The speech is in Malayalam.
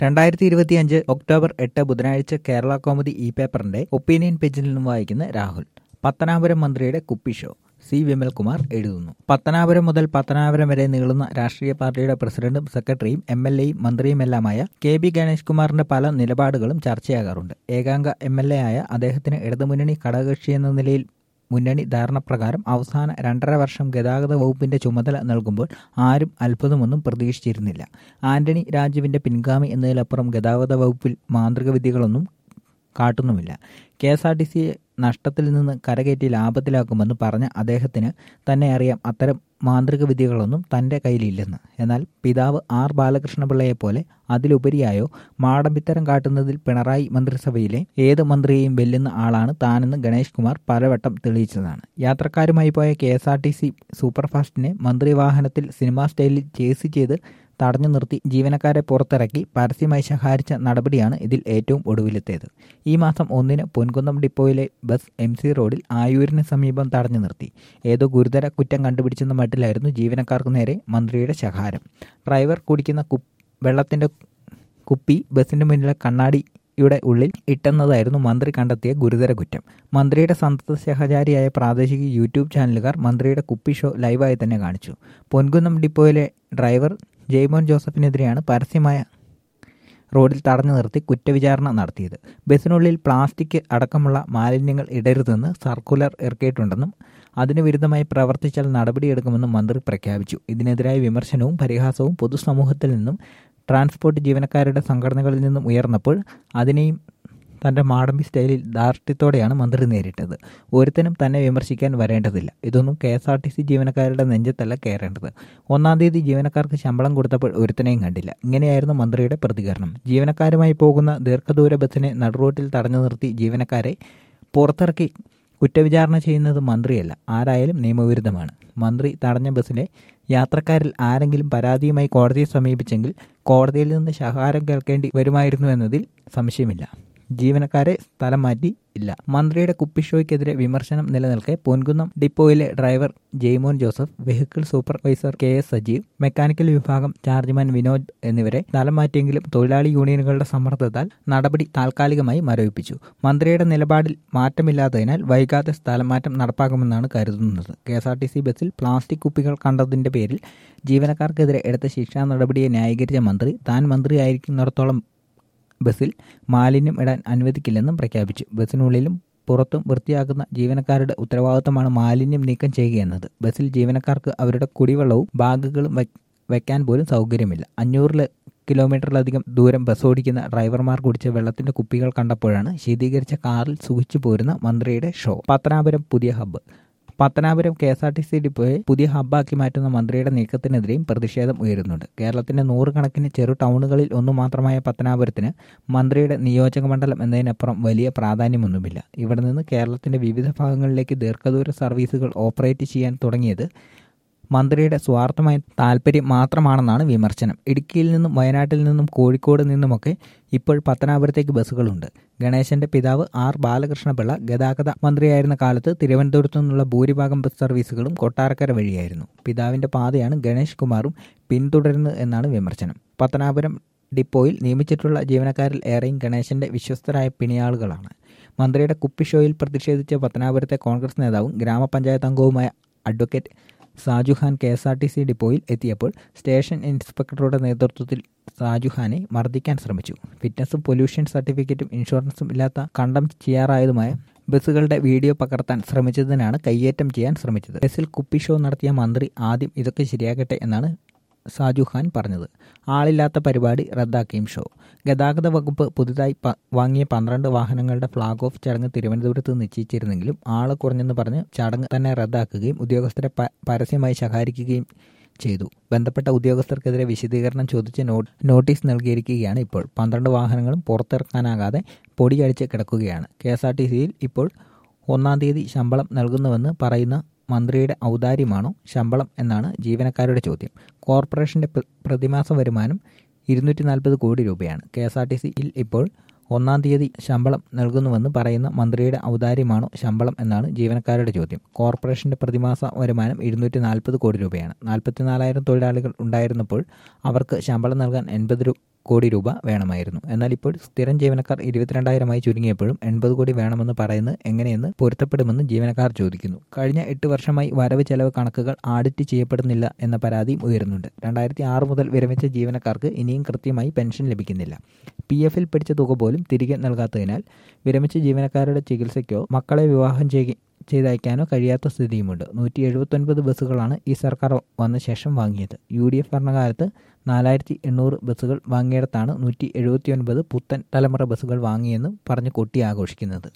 രണ്ടായിരത്തി ഇരുപത്തിയഞ്ച് ഒക്ടോബർ എട്ട് ബുധനാഴ്ച കേരള കോമഡി ഇ പേപ്പറിന്റെ ഒപ്പീനിയൻ പേജിൽ നിന്നും വായിക്കുന്ന രാഹുൽ പത്തനാപുരം മന്ത്രിയുടെ കുപ്പി ഷോ സി വിമൽകുമാർ എഴുതുന്നു പത്തനാപുരം മുതൽ പത്തനാപുരം വരെ നീളുന്ന രാഷ്ട്രീയ പാർട്ടിയുടെ പ്രസിഡന്റും സെക്രട്ടറിയും എം എൽ എയും മന്ത്രിയുമെല്ലാമായ കെ ബി ഗണേഷ് കുമാറിന്റെ പല നിലപാടുകളും ചർച്ചയാകാറുണ്ട് ഏകാംഗ എം എൽ എ ആയ അദ്ദേഹത്തിന് ഇടതുമുന്നണി ഘടകകക്ഷി എന്ന നിലയിൽ മുന്നണി ധാരണപ്രകാരം അവസാന രണ്ടര വർഷം ഗതാഗത വകുപ്പിന്റെ ചുമതല നൽകുമ്പോൾ ആരും അത്ഭുതമൊന്നും പ്രതീക്ഷിച്ചിരുന്നില്ല ആന്റണി രാജുവിന്റെ പിൻഗാമി എന്നതിലപ്പുറം ഗതാഗത വകുപ്പിൽ മാന്ത്രിക വിദ്യകളൊന്നും കാട്ടുന്നുമില്ല കെ എസ് ആർ ടി സിയെ നഷ്ടത്തിൽ നിന്ന് കരകയറ്റി ലാഭത്തിലാക്കുമെന്ന് പറഞ്ഞ അദ്ദേഹത്തിന് തന്നെ അറിയാം അത്തരം മാന്ത്രിക വിദ്യകളൊന്നും തൻ്റെ കയ്യിലില്ലെന്ന് എന്നാൽ പിതാവ് ആർ ബാലകൃഷ്ണപിള്ളയെപ്പോലെ അതിലുപരിയായോ മാടമ്പിത്തരം കാട്ടുന്നതിൽ പിണറായി മന്ത്രിസഭയിലെ ഏത് മന്ത്രിയെയും വെല്ലുന്ന ആളാണ് താനെന്ന് ഗണേഷ് കുമാർ പലവട്ടം തെളിയിച്ചതാണ് യാത്രക്കാരുമായി പോയ K S R T C സൂപ്പർഫാസ്റ്റിനെ മന്ത്രിവാഹനത്തിൽ സിനിമാ സ്റ്റൈലിൽ ചേസ് ചെയ്ത് തടഞ്ഞു നിർത്തി ജീവനക്കാരെ പുറത്തിറക്കി പരസ്യമായി ശകാരിച്ച നടപടിയാണ് ഇതിൽ ഏറ്റവും ഒടുവിലത്തേത് ഈ മാസം ഒന്നിന് പൊൻകുന്നം ഡിപ്പോയിലെ ബസ് എം സി റോഡിൽ ആയൂരിന് സമീപം തടഞ്ഞു നിർത്തി ഏതോ ഗുരുതര കുറ്റം കണ്ടുപിടിച്ചെന്ന മട്ടിലായിരുന്നു ജീവനക്കാർക്ക് നേരെ മന്ത്രിയുടെ ശകാരം ഡ്രൈവർ കുടിക്കുന്ന കു വെള്ളത്തിന്റെ കുപ്പി ബസിന്റെ മുന്നിലെ കണ്ണാടി യുടെ ഉള്ളിൽ ഇട്ടെന്നതായിരുന്നു മന്ത്രി കണ്ടെത്തിയ ഗുരുതര കുറ്റം മന്ത്രിയുടെ സന്തത സഹചാരിയായ പ്രാദേശിക യൂട്യൂബ് ചാനലുകാർ മന്ത്രിയുടെ കുപ്പി ഷോ ലൈവായി തന്നെ കാണിച്ചു പൊൻകുന്നം ഡിപ്പോയിലെ ഡ്രൈവർ ജെയ്മോൻ ജോസഫിനെതിരെയാണ് പരസ്യമായ റോഡിൽ തടഞ്ഞു നിർത്തി കുറ്റവിചാരണ നടത്തിയത് ബസ്സിനുള്ളിൽ പ്ലാസ്റ്റിക് അടക്കമുള്ള മാലിന്യങ്ങൾ ഇടരുതെന്ന് സർക്കുലർ ഇറക്കിയിട്ടുണ്ടെന്നും അതിനു വിരുദ്ധമായി പ്രവർത്തിച്ചാൽ നടപടിയെടുക്കുമെന്നും മന്ത്രി പ്രഖ്യാപിച്ചു ഇതിനെതിരായ വിമർശനവും പരിഹാസവും പൊതുസമൂഹത്തിൽ നിന്നും ട്രാൻസ്പോർട്ട് ജീവനക്കാരുടെ സംഘടനകളിൽ നിന്നും ഉയർന്നപ്പോൾ അതിനെയും തന്റെ മാടമ്പി സ്റ്റൈലിൽ ധാർഷ്ട്യത്തോടെയാണ് മന്ത്രി നേരിട്ടത് ഒരുത്തനും തന്നെ വിമർശിക്കാൻ വരേണ്ടതില്ല ഇതൊന്നും K S R T C ജീവനക്കാരുടെ നെഞ്ചത്തല്ല കയറേണ്ടത് ഒന്നാം തീയതി ജീവനക്കാർക്ക് ശമ്പളം കൊടുത്തപ്പോൾ ഒരുത്തനെയും കണ്ടില്ല ഇങ്ങനെയായിരുന്നു മന്ത്രിയുടെ പ്രതികരണം ജീവനക്കാരുമായി പോകുന്ന ദീർഘദൂര ബസ്സിനെ നടുറോട്ടിൽ തടഞ്ഞു നിർത്തി ജീവനക്കാരെ പുറത്തിറക്കി കുറ്റവിചാരണ ചെയ്യുന്നത് മന്ത്രിയല്ല ആരായാലും നിയമവിരുദ്ധമാണ് മന്ത്രി തടഞ്ഞ ബസ്സിലെ യാത്രക്കാരിൽ ആരെങ്കിലും പരാതിയുമായി കോടതിയെ സമീപിച്ചെങ്കിൽ കോടതിയിൽ നിന്ന് ശഹാരം കേൾക്കേണ്ടി വരുമായിരുന്നു എന്നതിൽ സംശയമില്ല ജീവനക്കാരെ സ്ഥലം മാറ്റി ഇല്ല മന്ത്രിയുടെ കുപ്പിഷോയ്ക്കെതിരെ വിമർശനം നിലനിൽക്കെ പൊൻകുന്നം ഡിപ്പോയിലെ driver Jaimon Joseph vehicle supervisor K S Sajeev mechanical വിഭാഗം ചാർജ്മാൻ വിനോദ് എന്നിവരെ സ്ഥലം മാറ്റിയെങ്കിലും തൊഴിലാളി യൂണിയനുകളുടെ സമ്മർദ്ദത്താൽ നടപടി താൽക്കാലികമായി മരവിപ്പിച്ചു മന്ത്രിയുടെ നിലപാടിൽ മാറ്റമില്ലാത്തതിനാൽ വൈകാതെ സ്ഥലം മാറ്റം നടപ്പാക്കുമെന്നാണ് കരുതുന്നത് K S R T C ബസ്സിൽ പ്ലാസ്റ്റിക് കുപ്പികൾ കണ്ടതിന്റെ പേരിൽ ജീവനക്കാർക്കെതിരെ എടുത്ത ശിക്ഷാ നടപടിയെ ന്യായീകരിച്ച മന്ത്രി താൻ മന്ത്രിയായിരിക്കുന്നിടത്തോളം ബസ്സിൽ മാലിന്യം ഇടാൻ അനുവദിക്കില്ലെന്നും പ്രഖ്യാപിച്ചു ബസ്സിനുള്ളിലും പുറത്തും വൃത്തിയാക്കുന്ന ജീവനക്കാരുടെ ഉത്തരവാദിത്തമാണ് മാലിന്യം നീക്കം ചെയ്യുകയെന്നത് ബസ്സിൽ ജീവനക്കാർക്ക് അവരുടെ കുടിവെള്ളവും ബാഗുകളും വയ്ക്കാൻ പോലും സൗകര്യമില്ല അഞ്ഞൂറിൽ കിലോമീറ്ററിലധികം ദൂരം ബസ് ഓടിക്കുന്ന ഡ്രൈവർമാർ കുടിച്ച വെള്ളത്തിന്റെ കുപ്പികൾ കണ്ടപ്പോഴാണ് ശീതീകരിച്ച കാറിൽ സൂക്ഷിച്ചു പോരുന്ന മന്ത്രിയുടെ ഷോ പത്തനാപുരം പുതിയ hub Pathanapuram K S R T C ഡിപ്പോയെ പുതിയ ഹബ്ബാക്കി മാറ്റുന്ന മന്ത്രിയുടെ നീക്കത്തിനെതിരെയും പ്രതിഷേധം ഉയരുന്നുണ്ട് കേരളത്തിന്റെ നൂറുകണക്കിന് ചെറു ടൗണുകളിൽ ഒന്നു മാത്രമായ പത്തനാപുരത്തിന് മന്ത്രിയുടെ നിയോജക മണ്ഡലം എന്നതിനപ്പുറം വലിയ പ്രാധാന്യമൊന്നുമില്ല ഇവിടെ നിന്ന് കേരളത്തിന്റെ വിവിധ ഭാഗങ്ങളിലേക്ക് ദീർഘദൂര സർവീസുകൾ ഓപ്പറേറ്റ് ചെയ്യാൻ തുടങ്ങിയത് മന്ത്രിയുടെ സ്വാർത്ഥമായ താല്പര്യം മാത്രമാണെന്നാണ് വിമർശനം ഇടുക്കിയിൽ നിന്നും വയനാട്ടിൽ നിന്നും കോഴിക്കോട് നിന്നുമൊക്കെ ഇപ്പോൾ പത്തനാപുരത്തേക്ക് ബസ്സുകളുണ്ട് ഗണേശന്റെ പിതാവ് ആർ ബാലകൃഷ്ണപിള്ള ഗതാഗത മന്ത്രിയായിരുന്ന കാലത്ത് തിരുവനന്തപുരത്തു നിന്നുള്ള ഭൂരിഭാഗം ബസ് സർവീസുകളും കൊട്ടാരക്കര വഴിയായിരുന്നു പിതാവിന്റെ പാതയാണ് ഗണേഷ് കുമാറും പിന്തുടരുന്നത് എന്നാണ് വിമർശനം പത്തനാപുരം ഡിപ്പോയിൽ നിയമിച്ചിട്ടുള്ള ജീവനക്കാരിൽ ഏറെയും ഗണേശന്റെ വിശ്വസ്തരായ പിണിയാളുകളാണ് മന്ത്രിയുടെ കുപ്പി ഷോയിൽ പ്രതിഷേധിച്ച പത്തനാപുരത്തെ കോൺഗ്രസ് നേതാവും ഗ്രാമപഞ്ചായത്ത് അംഗവുമായ advocate Sajukhan K S R T C ഡിപ്പോയിൽ എത്തിയപ്പോൾ സ്റ്റേഷൻ ഇൻസ്പെക്ടറുടെ നേതൃത്വത്തിൽ സാജുഖാനെ മർദ്ദിക്കാൻ ശ്രമിച്ചു ഫിറ്റ്നസും പൊല്യൂഷൻ സർട്ടിഫിക്കറ്റും ഇൻഷുറൻസും ഇല്ലാത്ത കണ്ടം ചെയ്യാറായതുമായ ബസ്സുകളുടെ വീഡിയോ പകർത്താൻ ശ്രമിച്ചതിനാണ് കയ്യേറ്റം ചെയ്യാൻ ശ്രമിച്ചത് ബസ്സിൽ കുപ്പി ഷോ നടത്തിയ മന്ത്രി ആദ്യം ഇതൊക്കെ ശരിയാക്കട്ടെ എന്നാണ് സാജു ഖാൻ പറഞ്ഞത് ആളില്ലാത്ത പരിപാടി റദ്ദാക്കിയും ഷോ ഗതാഗത വകുപ്പ് പുതുതായി വാങ്ങിയ പന്ത്രണ്ട് വാഹനങ്ങളുടെ ഫ്ളാഗ് ഓഫ് ചടങ്ങ് തിരുവനന്തപുരത്ത് നിശ്ചയിച്ചിരുന്നെങ്കിലും ആള് കുറഞ്ഞെന്ന് പറഞ്ഞ് ചടങ്ങ് തന്നെ റദ്ദാക്കുകയും ഉദ്യോഗസ്ഥരെ പരസ്യമായി ശകാരിക്കുകയും ചെയ്തു ബന്ധപ്പെട്ട ഉദ്യോഗസ്ഥർക്കെതിരെ വിശദീകരണം ചോദിച്ച് നോട്ടീസ് നൽകിയിരിക്കുകയാണ് ഇപ്പോൾ പന്ത്രണ്ട് വാഹനങ്ങളും പുറത്തിറക്കാനാകാതെ പൊടിയടിച്ച് കിടക്കുകയാണ് കെ എസ് ആർ ടി സിയിൽ ഇപ്പോൾ ഒന്നാം തീയതി ശമ്പളം നൽകുന്നുവെന്ന് പറയുന്ന മന്ത്രിയുടെ ഔദാര്യമാണോ ശമ്പളം എന്നാണ് ജീവനക്കാരുടെ ചോദ്യം കോർപ്പറേഷന്റെ പ്രതിമാസ വരുമാനം ഇരുന്നൂറ്റി നാൽപ്പത് കോടി രൂപയാണ് കെ എസ് ആർ ടി സിയിൽ ഇപ്പോൾ ഒന്നാം തീയതി ശമ്പളം നൽകുന്നുവെന്ന് പറയുന്ന മന്ത്രിയുടെ ഔദാര്യമാണോ ശമ്പളം എന്നാണ് ജീവനക്കാരുടെ ചോദ്യം കോർപ്പറേഷന്റെ പ്രതിമാസ വരുമാനം ഇരുന്നൂറ്റി നാൽപ്പത് കോടി രൂപയാണ് നാൽപ്പത്തിനാലായിരം തൊഴിലാളികൾ ഉണ്ടായിരുന്നപ്പോൾ അവർക്ക് ശമ്പളം നൽകാൻ എൺപത് കോടി രൂപ വേണമായിരുന്നു എന്നാൽ ഇപ്പോൾ സ്ഥിരം ജീവനക്കാർ ഇരുപത്തിരണ്ടായിരമായി ചുരുങ്ങിയപ്പോഴും എൺപത് കോടി വേണമെന്ന് പറയുന്നത് എങ്ങനെയെന്ന് പൊരുത്തപ്പെടുമെന്ന് ജീവനക്കാർ ചോദിക്കുന്നു കഴിഞ്ഞ എട്ട് വർഷമായി വരവ് ചെലവ് കണക്കുകൾ ആഡിറ്റ് ചെയ്യപ്പെടുന്നില്ല എന്ന പരാതിയും ഉയരുന്നുണ്ട് രണ്ടായിരത്തി ആറ് മുതൽ വിരമിച്ച ജീവനക്കാർക്ക് ഇനിയും കൃത്യമായി പെൻഷൻ ലഭിക്കുന്നില്ല പി എഫിൽ പിടിച്ച തുക പോലും തിരികെ നൽകാത്തതിനാൽ വിരമിച്ച ജീവനക്കാരുടെ ചികിത്സയ്ക്കോ മക്കളെ വിവാഹം ചെയ്യ ചെയ്തയക്കാനോ കഴിയാത്ത സ്ഥിതിയുമുണ്ട് നൂറ്റി എഴുപത്തൊൻപത് ബസ്സുകളാണ് ഈ സർക്കാർ വന്ന ശേഷം വാങ്ങിയത് യു ഡി എഫ് ഭരണകാലത്ത് നാലായിരത്തി എണ്ണൂറ് ബസ്സുകൾ വാങ്ങിയിടത്താണ് നൂറ്റി എഴുപത്തിയൊൻപത് പുത്തൻ തലമുറ ബസ്സുകൾ വാങ്ങിയെന്ന് പറഞ്ഞ് കൊട്ടി ആഘോഷിക്കുന്നത്